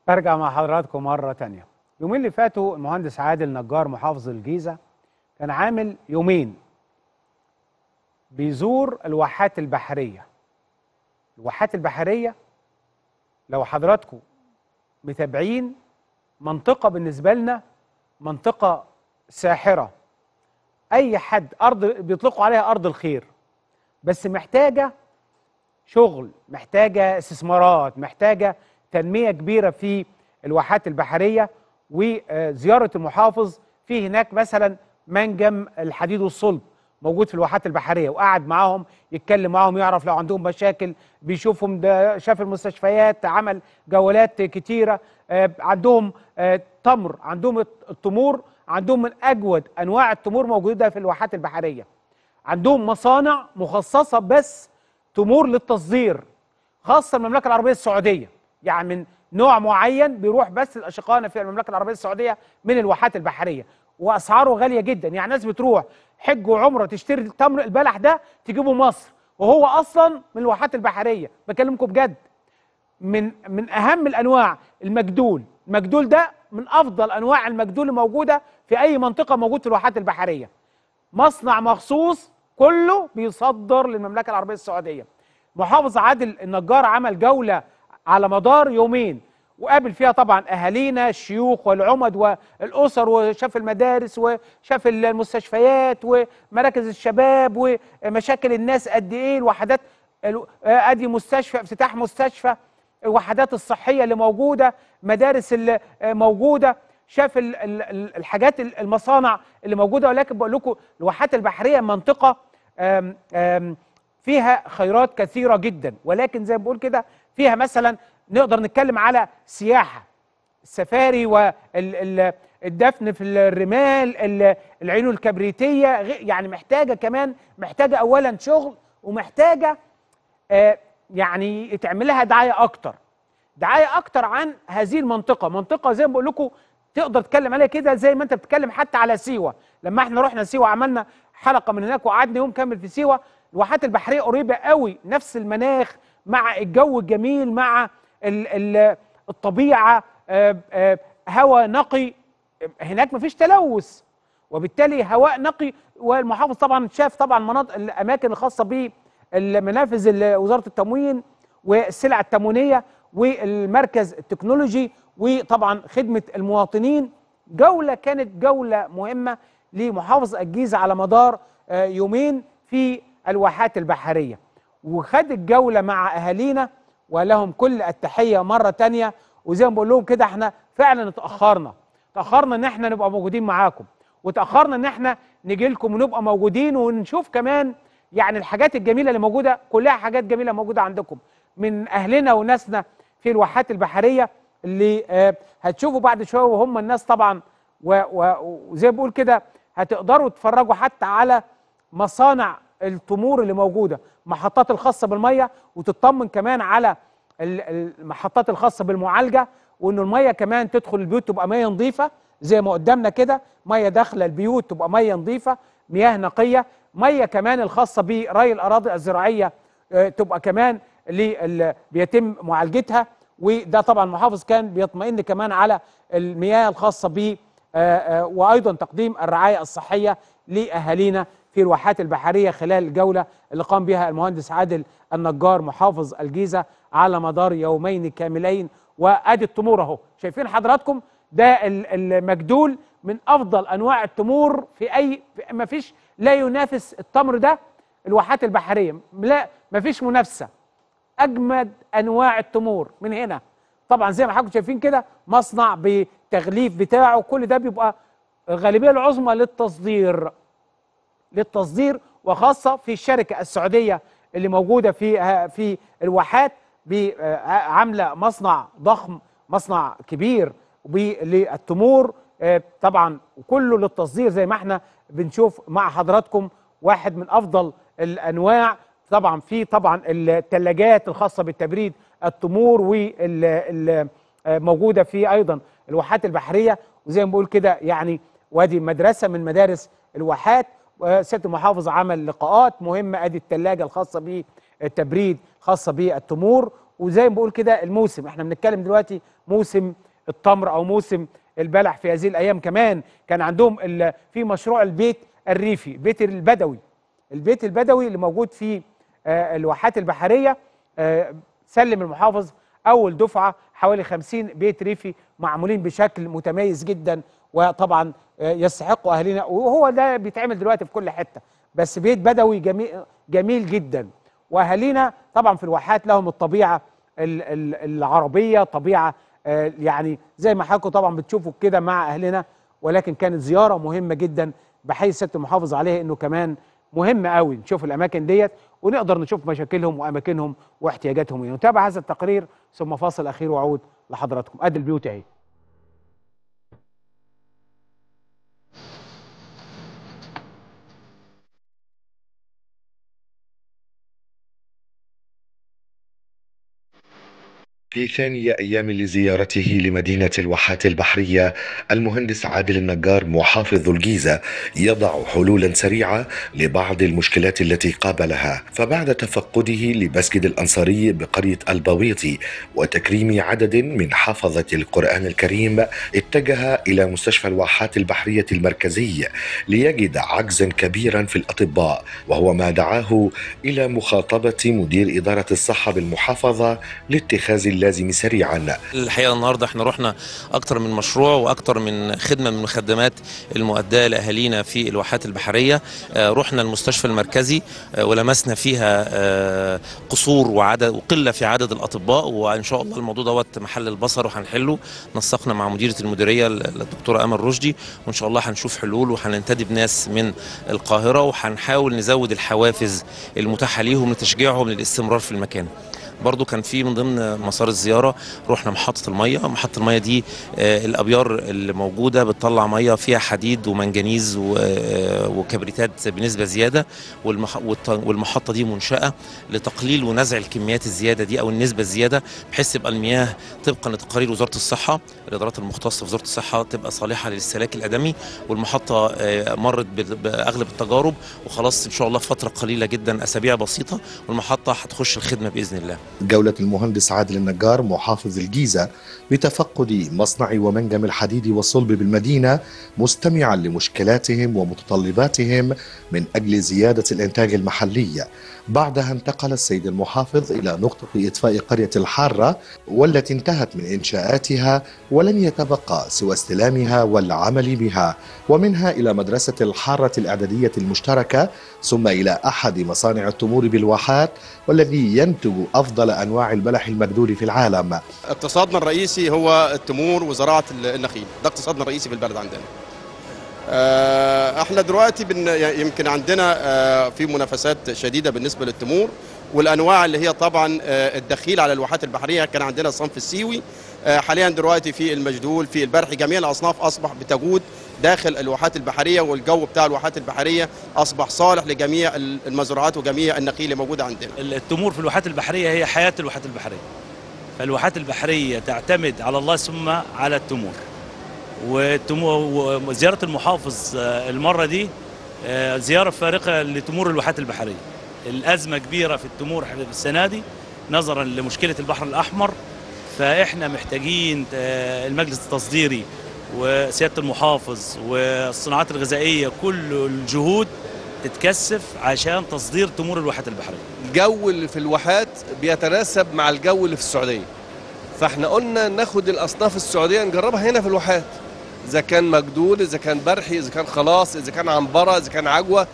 برجع مع حضراتكم مرة تانية يومين اللي فاتوا المهندس عادل نجار محافظ الجيزة كان عامل يومين بيزور الواحات البحرية الواحات البحرية لو حضراتكم متابعين منطقة بالنسبة لنا منطقة ساحرة أي حد أرض بيطلقوا عليها أرض الخير بس محتاجة شغل محتاجة استثمارات محتاجة تنمية كبيرة في الواحات البحرية وزيارة المحافظ في هناك مثلا منجم الحديد والصلب موجود في الواحات البحرية وقعد معاهم يتكلم معاهم يعرف لو عندهم مشاكل بيشوفهم ده شاف المستشفيات عمل جولات كتيرة آه، عندهم آه، تمر عندهم التمور عندهم من أجود أنواع التمور موجودة في الواحات البحرية عندهم مصانع مخصصة بس تمور للتصدير خاصة المملكة العربية السعودية يعني من نوع معين بيروح بس الأشقائنا في المملكة العربية السعودية من الواحات البحرية وأسعاره غالية جدا يعني ناس بتروح حج وعمرة تشتري التمر البلح ده تجيبه مصر وهو أصلا من الواحات البحرية بكلمكم بجد من من أهم الأنواع المجدول المجدول ده من أفضل أنواع المجدول الموجودة في أي منطقة موجود في الواحات البحرية مصنع مخصوص كله بيصدر للمملكه العربيه السعوديه محافظ عادل النجار عمل جوله على مدار يومين وقابل فيها طبعا اهالينا الشيوخ والعمد والاسر وشاف المدارس وشاف المستشفيات ومراكز الشباب ومشاكل الناس قد ايه الوحدات ال- ادي مستشفى افتتاح مستشفى الوحدات الصحيه اللي موجوده مدارس اللي موجوده شاف ال- ال- ال- الحاجات ال- المصانع اللي موجوده ولكن بقول لكم الواحات البحريه منطقه آم، آم، فيها خيرات كثيره جدا ولكن زي ما بقول كده فيها مثلا نقدر نتكلم على سياحه السفاري والدفن في الرمال ال- العيون الكبريتيه غ- يعني محتاجه كمان محتاجه اولا شغل ومحتاجه آه، يعني يتعمل لها دعايه اكتر دعايه اكتر عن هذه المنطقه منطقه زي ما بقول لكم تقدر تتكلم عليها كده زي ما انت بتتكلم حتى على سيوه لما احنا رحنا سيوه عملنا حلقه من هناك وقعدنا يوم كامل في سيوه الواحات البحريه قريبه قوي نفس المناخ مع الجو الجميل مع ال ال الطبيعه آه، آه، هواء نقي هناك مفيش تلوث وبالتالي هواء نقي والمحافظ طبعا شاف طبعا مناطق الاماكن الخاصه بالمنافذ ال- وزاره التموين والسلع التموينيه والمركز التكنولوجي وطبعا خدمه المواطنين جوله كانت جوله مهمه لمحافظ الجيزه على مدار آه، يومين في الواحات البحريه وخد الجوله مع اهالينا ولهم كل التحيه مره تانية وزي ما بقول لهم كده احنا فعلا اتاخرنا تاخرنا ان احنا نبقى موجودين معاكم وتاخرنا ان احنا نجي لكم ونبقى موجودين ونشوف كمان يعني الحاجات الجميله اللي موجوده كلها حاجات جميله موجوده عندكم من اهلنا وناسنا في الواحات البحريه اللي آه، هتشوفوا بعد شويه وهم الناس طبعا و- و- وزي ما بقول كده هتقدروا تتفرجوا حتى على مصانع التمور اللي موجوده محطات الخاصه بالميه وتطمن كمان على ال- المحطات الخاصه بالمعالجه وان الميه كمان تدخل البيوت تبقى ميه نظيفه زي ما قدامنا كده ميه داخله البيوت تبقى ميه نظيفه مياه نقيه ميه كمان الخاصه بري الاراضي الزراعيه آه، تبقى كمان لل- بيتم معالجتها وده طبعا محافظ كان بيطمئن كمان على المياه الخاصه ب وايضا تقديم الرعايه الصحيه لاهالينا في الواحات البحريه خلال الجوله اللي قام بها المهندس عادل النجار محافظ الجيزه على مدار يومين كاملين وادي التمور اهو شايفين حضراتكم ده ال- المجدول من افضل انواع التمور في اي ما فيش لا ينافس التمر ده الواحات البحريه لا ما فيش منافسه اجمد انواع التمور من هنا طبعا زي ما حضراتكم شايفين كده مصنع بتغليف بتاعه كل ده بيبقى الغالبيه العظمى للتصدير للتصدير وخاصه في الشركه السعوديه اللي موجوده في في الواحات ب- آه، عامله مصنع ضخم مصنع كبير ب- للتمور آه، طبعا وكله للتصدير زي ما احنا بنشوف مع حضراتكم واحد من افضل الانواع طبعا في طبعا الثلاجات الخاصه بالتبريد التمور والموجوده في ايضا الواحات البحريه وزي ما بقول كده يعني وادي مدرسه من مدارس الواحات سياده المحافظ عمل لقاءات مهمه ادي الثلاجه الخاصه بالتبريد خاصه بالتمور وزي ما بقول كده الموسم احنا بنتكلم دلوقتي موسم التمر او موسم البلح في هذه الايام كمان كان عندهم ال- في مشروع البيت الريفي البيت البدوي البيت البدوي اللي موجود في آه، الواحات البحريه آه، سلم المحافظ اول دفعه حوالي 50 بيت ريفي معمولين بشكل متميز جدا وطبعا آه، يستحقوا اهالينا وهو ده بيتعمل دلوقتي في كل حته بس بيت بدوي جميل جميل جدا واهالينا طبعا في الواحات لهم الطبيعه ال- ال- العربيه طبيعه آه، يعني زي ما حضراتكم طبعا بتشوفوا كده مع اهلنا ولكن كانت زياره مهمه جدا بحيث سياده المحافظ عليها انه كمان مهم قوي نشوف الاماكن ديت ونقدر نشوف مشاكلهم واماكنهم واحتياجاتهم ايه نتابع هذا التقرير ثم فاصل اخير واعود لحضراتكم ادي البيوت اهي في ثاني أيام لزيارته لمدينة الواحات البحرية المهندس عادل النجار محافظ الجيزة يضع حلولا سريعة لبعض المشكلات التي قابلها فبعد تفقده لمسجد الأنصاري بقرية البويطي وتكريم عدد من حفظة القرآن الكريم اتجه إلى مستشفى الواحات البحرية المركزي ليجد عجزا كبيرا في الأطباء وهو ما دعاه إلى مخاطبة مدير إدارة الصحة بالمحافظة لاتخاذ اللازم سريعا الحقيقه النهارده احنا رحنا اكتر من مشروع واكتر من خدمه من الخدمات المؤداه لاهالينا في الواحات البحريه آه، رحنا المستشفى المركزي آه، ولمسنا فيها آه، قصور وعدد وقله في عدد الاطباء وان شاء الله الموضوع دوت محل البصر وهنحله نسقنا مع مديره المديريه الدكتوره امل رشدي وان شاء الله هنشوف حلول وهننتدب ناس من القاهره وهنحاول نزود الحوافز المتاحه ليهم لتشجيعهم للاستمرار في المكان برضو كان في من ضمن مسار الزياره رحنا محطه الميه محطه الميه دي آه، الابيار اللي موجوده بتطلع ميه فيها حديد ومنجنيز و- آه، وكبريتات بنسبه زياده والمح- والط- والمحطه دي منشاه لتقليل ونزع الكميات الزياده دي او النسبه الزياده بحيث تبقى المياه طبقا لتقارير وزاره الصحه الادارات المختصه في وزاره الصحه تبقى صالحه للاستهلاك الادمي والمحطه آه، مرت بال- باغلب التجارب وخلاص ان شاء الله في فتره قليله جدا اسابيع بسيطه والمحطه هتخش الخدمه باذن الله جولة المهندس عادل النجار محافظ الجيزة بتفقد مصنع ومنجم الحديد والصلب بالمدينة مستمعا لمشكلاتهم ومتطلباتهم من أجل زيادة الإنتاج المحلي بعدها انتقل السيد المحافظ إلى نقطة إطفاء قرية الحارة والتي انتهت من إنشاءاتها ولم يتبقى سوى استلامها والعمل بها ومنها إلى مدرسة الحارة الإعدادية المشتركة ثم إلى أحد مصانع التمور بالواحات والذي ينتج أفضل أنواع البلح المجدول في العالم اقتصادنا الرئيسي هو التمور وزراعه النخيل ده اقتصادنا الرئيسي في البلد عندنا آه، احنا دلوقتي بن يمكن عندنا آه، في منافسات شديده بالنسبه للتمور والانواع اللي هي طبعا آه، الدخيل على الواحات البحريه كان عندنا الصنف السيوي آه، حاليا دلوقتي في المجدول في البرح جميع الاصناف اصبح بتجود داخل الواحات البحريه والجو بتاع الواحات البحريه اصبح صالح لجميع المزروعات وجميع النخيل اللي موجوده عندنا التمور في الواحات البحريه هي حياه الواحات البحريه فالواحات البحريه تعتمد على الله ثم على التمور والتمور وزياره المحافظ آه، المره دي آه، زياره فارقه لتمور الواحات البحريه الازمه كبيره في التمور في السنه دي نظرا لمشكله البحر الاحمر فاحنا محتاجين آه، المجلس التصديري وسياده المحافظ والصناعات الغذائيه كل الجهود تتكثف عشان تصدير تمور الواحات البحريه الجو اللي في الواحات بيتناسب مع الجو اللي في السعوديه فاحنا قلنا ناخد الاصناف السعوديه نجربها هنا في الواحات اذا كان مجدول اذا كان برحي اذا كان خلاص اذا كان عنبره اذا كان عجوه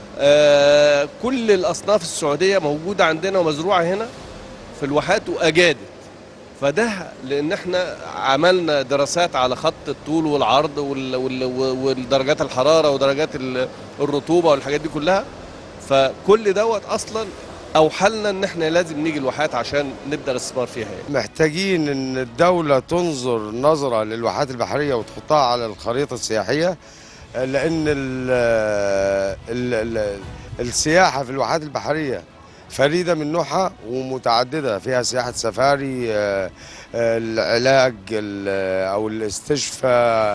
آه كل الاصناف السعوديه موجوده عندنا ومزروعه هنا في الواحات واجادت فده لان احنا عملنا دراسات على خط الطول والعرض وال وال والدرجات الحراره ودرجات ال- الرطوبه والحاجات دي كلها فكل دوت اصلا اوحلنا ان احنا لازم نيجي الواحات عشان نبدا الاستثمار فيها يعني. محتاجين ان الدولة تنظر نظرة للواحات البحرية وتحطها على الخريطة السياحية لان ال ال ال السياحة في الواحات البحرية فريدة من نوعها ومتعددة فيها سياحة سفاري آه، آه، العلاج ال- او الاستشفاء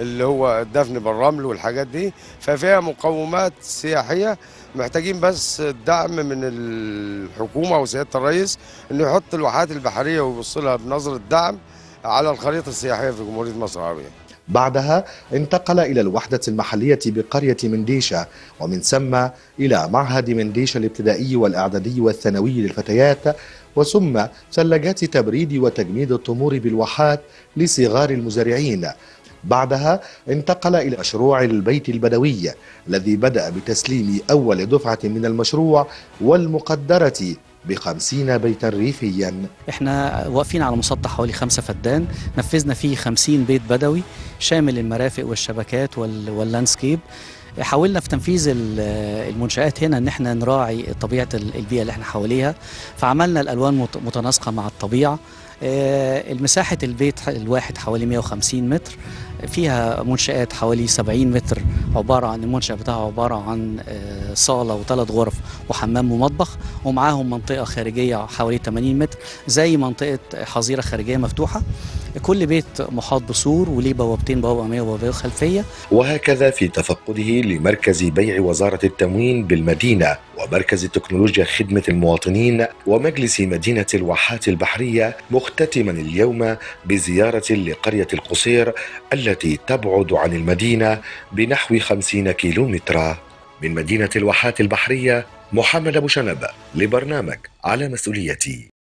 اللي هو الدفن بالرمل والحاجات دي ففيها مقومات سياحيه محتاجين بس الدعم من الحكومه وسياده الرئيس انه يحط الواحات البحريه ويبص لها بنظره دعم على الخريطه السياحيه في جمهوريه مصر العربيه بعدها انتقل إلى الوحدة المحلية بقرية منديشة ومن ثم إلى معهد منديشة الابتدائي والإعدادي والثانوي للفتيات وثم ثلاجات تبريد وتجميد التمور بالواحات لصغار المزارعين بعدها انتقل إلى مشروع البيت البدوي الذي بدأ بتسليم أول دفعة من المشروع والمقدرة بخمسين بيتا ريفيا احنا واقفين على مسطح حوالي خمسة فدان نفذنا فيه خمسين بيت بدوي شامل المرافق والشبكات وال- واللاندسكيب حاولنا في تنفيذ ال- المنشآت هنا ان احنا نراعي طبيعة ال- البيئة اللي احنا حواليها فعملنا الالوان مت- متناسقة مع الطبيعة آه، المساحة البيت الواحد حوالي 150 متر فيها منشآت حوالي 70 متر عبارة عن المنشأ بتاعه عبارة عن آه، صالة وثلاث غرف وحمام ومطبخ ومعاهم منطقة خارجية حوالي 80 متر زي منطقة حظيرة خارجية مفتوحة كل بيت محاط بسور وليه بوابتين بوابة أمامية وبوابة خلفية وهكذا في تفقده لمركز بيع وزارة التموين بالمدينة ومركز تكنولوجيا خدمة المواطنين ومجلس مدينة الواحات البحرية مختتما اليوم بزيارة لقرية القصير التي تبعد عن المدينة بنحو 50 كيلومترا من مدينة الواحات البحرية محمد أبو شنب لبرنامج على مسؤوليتي